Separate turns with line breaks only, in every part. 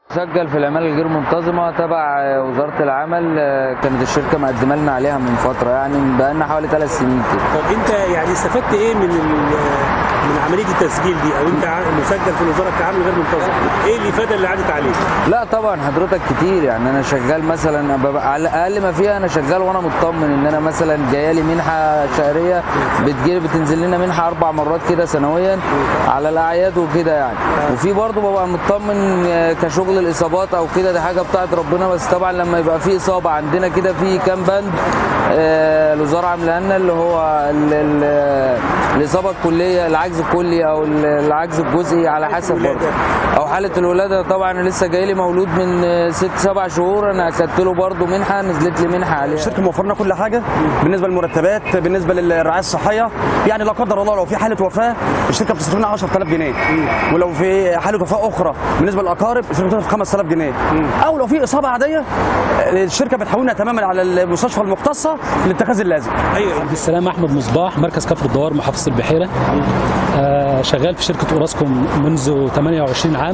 سجل في العماله الغير منتظمه تبع وزاره العمل كانت الشركه مقدمه لنا عليها من فتره يعني بقى لنا حوالي ثلاث سنين كده
طب انت يعني استفدت ايه من من عمليه التسجيل دي او انت مسجل في الوزاره كعامل غير منتظم ايه الافاده اللي عادت عليك
لا طبعا حضرتك كتير يعني انا شغال مثلا ببقى على الاقل ما فيها انا شغال وانا مطمن ان انا مثلا جايه لي منحه شهريه بتجي بتنزل لنا منحه اربع مرات كده سنويا على الاعياد وكده يعني وفي برضه ببقى مطمن كشغل الاصابات او كده دي حاجه بتاعت ربنا بس طبعا لما يبقى في اصابه عندنا كده في كام بند آه الوزاره عاملاها لنا اللي هو ال ال الاصابه الكليه العجز الكلي او العجز الجزئي على حسب برضه او حاله الولاده طبعا انا لسه جاي لي مولود من ست سبع شهور انا اخدت له برضه منحه نزلت لي منحه عليها
الشركه موفر لنا كل حاجه بالنسبه للمرتبات بالنسبه للرعايه الصحيه يعني لا قدر الله لو في حاله وفاه الشركه بتصرف لنا 10000 جنيه ولو في حاله وفاه اخرى بالنسبه للاقارب الشركه بتصرف 5000 جنيه او لو في اصابه عاديه الشركه بتحولنا تماما على المستشفى المختصه لاتخاذ اللازم
ايوه
عبد السلام احمد مصباح مركز كفر الدوار محافظه البحيره آه شغال في شركه اوراسكوم منذ 28 عام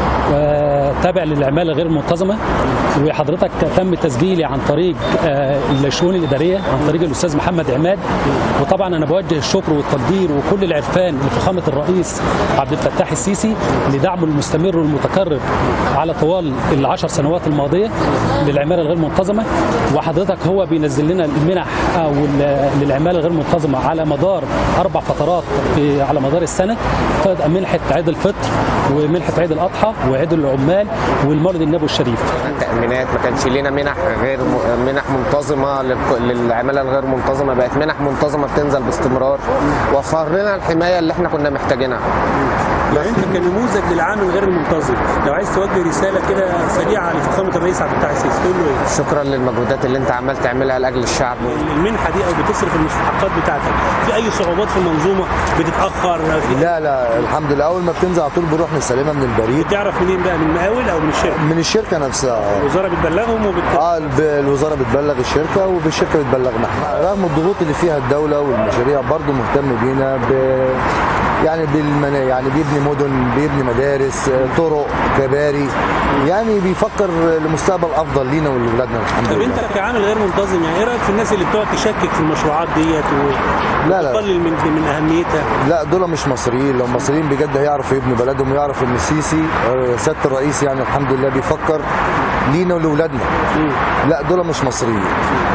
وتابع للعماله غير المنتظمه وحضرتك تم تسجيلي عن طريق آه الشؤون الاداريه عن طريق الاستاذ محمد عماد وطبعا انا بوجه الشكر والتقدير وكل العرفان لفخامه الرئيس عبد الفتاح السيسي لدعمه المستمر والمتكرر على طوال العشر سنوات الماضيه للعماله الغير منتظمه وحضرتك هو بينزل لنا المنح او للعماله الغير منتظمه على مدار اربع فترات في على مدار السنه منحه عيد الفطر ومنحه عيد الاضحى وعيد العمال والمولد النبوي الشريف.
تامينات ما كانش لنا منح غير منح منتظمه للعماله الغير منتظمه بقت منح منتظمه بتنزل باستمرار وفر لنا الحمايه اللي احنا كنا محتاجينها.
يعني انت كنموذج للعامل غير المنتظم لو عايز توجه رساله كده سريعه لفخامه الرئيس عبد الفتاح السيسي تقول له ايه؟
شكرا للمجهودات اللي انت عمال تعملها لاجل الشعب
المنحه دي او بتصرف المستحقات بتاعتك في اي صعوبات في المنظومه بتتاخر في
لا لا الحمد لله اول ما بتنزل على طول بنروح نستلمها من البريد
بتعرف منين بقى من المقاول او من الشركه؟
من الشركه نفسها
الوزاره بتبلغهم وبت...
اه الوزاره بتبلغ الشركه وبالشركه بتبلغنا رغم الضغوط اللي فيها الدوله والمشاريع برضه مهتم بينا ب يعني بالمنا يعني بيبني مدن بيبني مدارس طرق كباري يعني بيفكر لمستقبل افضل لينا ولولادنا الحمد
طب
لله
انت كعامل غير منتظم يعني ايه رايك في الناس اللي بتقعد تشكك في المشروعات ديت
لا لا
وتقلل من من اهميتها
لا دول مش مصريين لو مصريين بجد هيعرفوا يبنوا بلدهم ويعرف ان السيسي سياده الرئيس يعني الحمد لله بيفكر لينا ولولادنا لا دول مش مصريين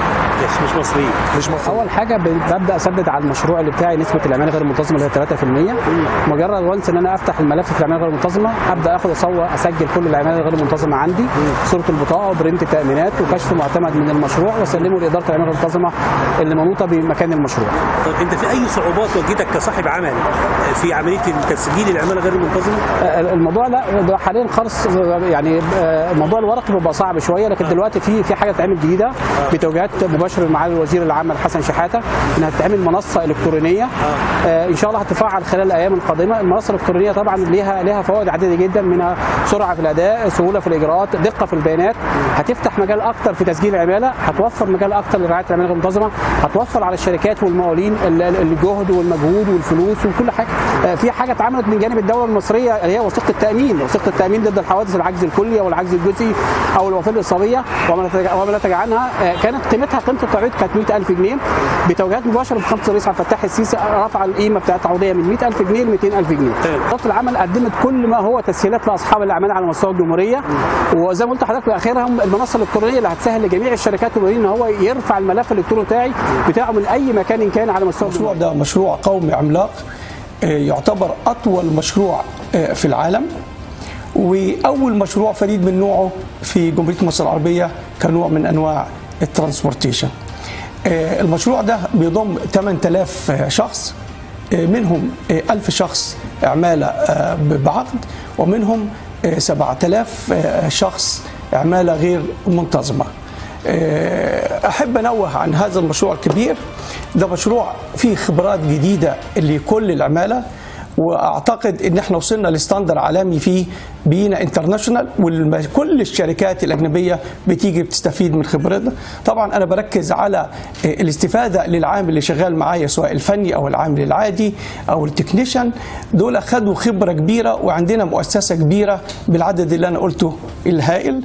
مش مصريين
مش مصريين
اول حاجه ببدا اسدد على المشروع اللي بتاعي نسبه العماله غير المنتظمه اللي هي 3% مجرد وانس ان انا افتح الملف في العماله غير المنتظمه ابدا اخد اصور اسجل كل العماله الغير المنتظمه عندي صوره البطاقه وبرنت التامينات وكشف معتمد من المشروع واسلمه لاداره العماله غير المنتظمه اللي منوطه بمكان المشروع.
طب انت في اي صعوبات واجهتك كصاحب عمل في عمليه تسجيل العماله غير المنتظمه؟
الموضوع لا ده حاليا خالص يعني الموضوع الورقي بيبقى صعب شويه لكن دلوقتي في في حاجه تعمل جديده بتوجيهات مباشره مع الوزير العام حسن شحاته انها تتعمل منصه الكترونيه آه ان شاء الله هتفعل خلال الايام القادمه المنصه الالكترونيه طبعا ليها ليها فوائد عديده جدا منها سرعه في الاداء سهوله في الاجراءات دقه في البيانات هتفتح مجال اكتر في تسجيل العماله هتوفر مجال اكتر لرعايه العماله غير المنتظمه هتوفر على الشركات والمقاولين الجهد والمجهود والفلوس وكل حاجه آه في حاجه اتعملت من جانب الدوله المصريه اللي هي وثيقه التامين وثيقه التامين ضد الحوادث العجز الكلي او العجز الجزئي او الوفاه الاصابيه وما نتج عنها آه كانت قيمتها قيمه التعويض كانت 100000 جنيه بتوجيهات مباشره من فخامه الرئيس عبد الفتاح السيسي رفع القيمه بتاعت التعويضيه من 100000 جنيه ل 200000 جنيه. وزاره العمل قدمت كل ما هو تسهيلات لاصحاب الاعمال على مستوى الجمهوريه وزي ما قلت لحضرتك في اخرهم المنصه الالكترونيه اللي هتسهل لجميع الشركات والمقاولين ان هو يرفع الملف الالكتروني بتاعي بتاعه من اي مكان إن كان على مستوى
المشروع ده مشروع قومي عملاق يعتبر اطول مشروع في العالم واول مشروع فريد من نوعه في جمهوريه مصر العربيه كنوع من انواع الترانسبورتيشن. المشروع ده بيضم 8000 شخص منهم 1000 شخص عمالة بعقد ومنهم 7000 شخص عمالة غير منتظمة أحب أنوه عن هذا المشروع الكبير ده مشروع فيه خبرات جديدة لكل العمالة واعتقد ان احنا وصلنا لستاندر عالمي فيه بينا انترناشونال وكل الشركات الاجنبيه بتيجي بتستفيد من خبرتنا طبعا انا بركز على الاستفاده للعامل اللي شغال معايا سواء الفني او العامل العادي او التكنيشن دول خدوا خبره كبيره وعندنا مؤسسه كبيره بالعدد اللي انا قلته الهائل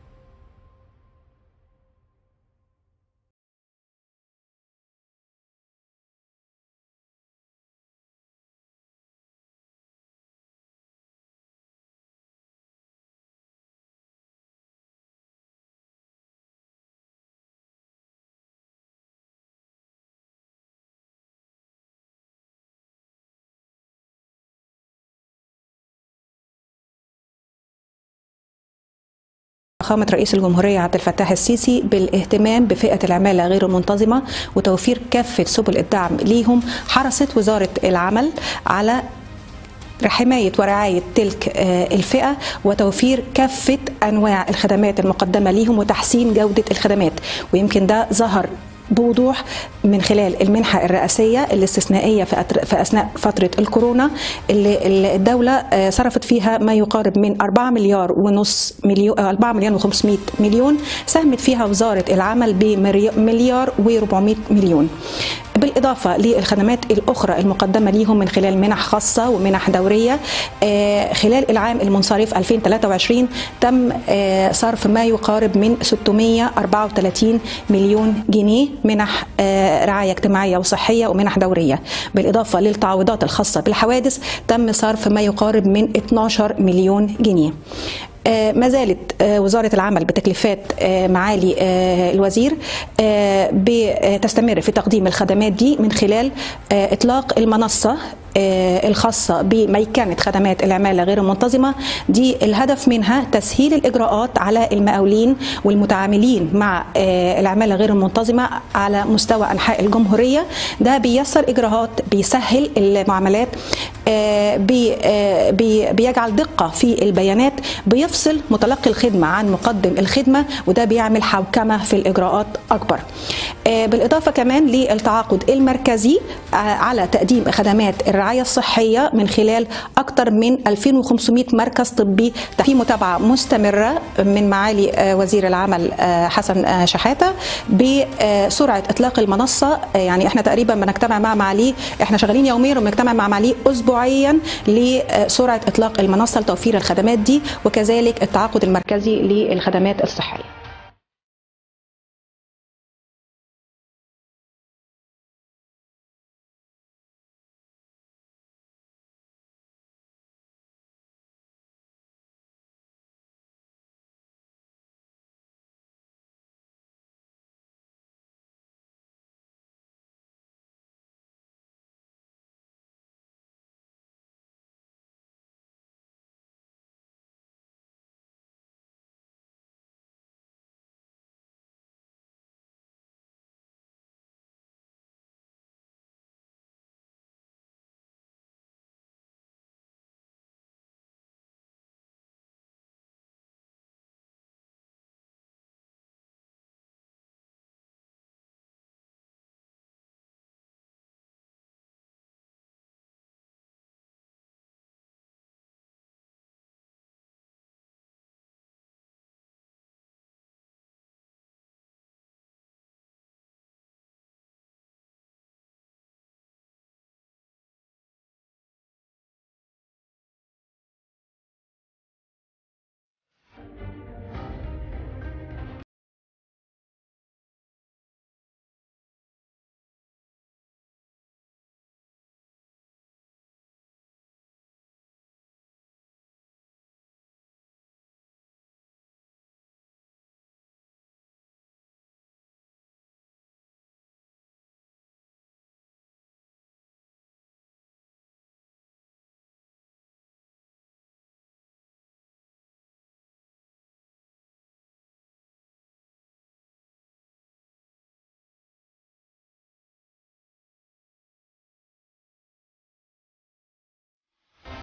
فخامة رئيس الجمهورية عبد الفتاح السيسي بالاهتمام بفئة العمالة غير المنتظمة وتوفير كافة سبل الدعم ليهم حرصت وزارة العمل على حماية ورعاية تلك الفئة وتوفير كافة أنواع الخدمات المقدمة ليهم وتحسين جودة الخدمات ويمكن ده ظهر بوضوح من خلال المنحة الرئاسية الاستثنائية في أثناء فترة الكورونا اللي الدولة صرفت فيها ما يقارب من 4 مليار ونص مليون 4 مليون و500 مليون ساهمت فيها وزارة العمل بمليار و400 مليون بالإضافة للخدمات الأخرى المقدمة ليهم من خلال منح خاصة ومنح دورية خلال العام المنصرف 2023 تم صرف ما يقارب من 634 مليون جنيه منح رعاية اجتماعية وصحية ومنح دورية بالإضافة للتعويضات الخاصة بالحوادث تم صرف ما يقارب من 12 مليون جنيه ما زالت وزارة العمل بتكليفات معالي الوزير بتستمر في تقديم الخدمات دي من خلال إطلاق المنصة الخاصة بميكنة خدمات العمالة غير المنتظمة دي الهدف منها تسهيل الإجراءات على المقاولين والمتعاملين مع العمالة غير المنتظمة على مستوى أنحاء الجمهورية ده بيسر إجراءات بيسهل المعاملات بي بي بيجعل دقة في البيانات بيفصل متلقي الخدمة عن مقدم الخدمة وده بيعمل حوكمة في الإجراءات أكبر بالإضافة كمان للتعاقد المركزي على تقديم خدمات الرعاية الصحية من خلال أكثر من 2500 مركز طبي في متابعة مستمرة من معالي وزير العمل حسن شحاتة بسرعة إطلاق المنصة يعني إحنا تقريبا بنجتمع مع معاليه إحنا شغالين يوميا وبنجتمع مع معاليه أسبوعيا لسرعة إطلاق المنصة لتوفير الخدمات دي وكذلك التعاقد المركزي للخدمات الصحية